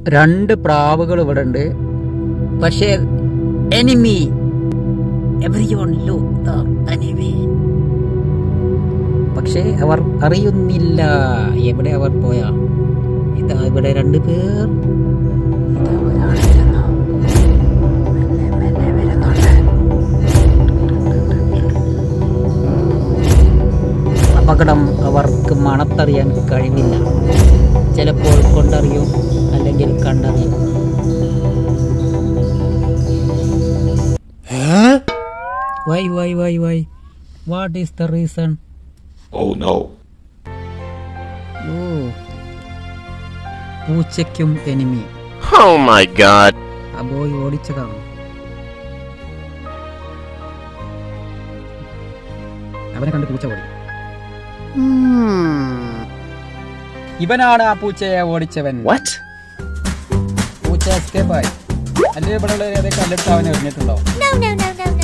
രണ്ട് പ്രാവുകൾ ഇവിടെ ഉണ്ട് പക്ഷേ എനിമി എവരിയോൺ ലോ എനിമി പക്ഷേ അവർ അറിയുന്നില്ല എവിടെ അവർ പോയാ ഇതാ ഇവിടെ രണ്ട് പേർ ഇതാ ഒരാൾ വരുന്നു. മെല്ലെ, മെല്ലെ വരുന്നുണ്ട്. അപകടം അവർക്ക് മണത്തറിയാൻ കഴിവില്ല ചിലപ്പോൾ കൊണ്ടറിയും അല്ലെങ്കിൽ കണ്ടറിയും why why why why what is the reason Oh no. ഓ പൂച്ചയ്ക്കും എനിമി Oh my god. ആ ബോയ് ഓടിച്ചതാണ് അവനെ കണ്ട് പൂച്ച ഓടി ഇവനാണ് ആ പൂച്ചയെ ഓടിച്ചവൻ What? പൂച്ച എസ്കേപ്പായി അല്ലെങ്കിൽ ഇവിടെ ഉള്ള ഏതൊക്കെ കല്ലെടുത്ത് അവനെ എറിഞ്ഞിട്ടുണ്ടോ No, no, no, no, no.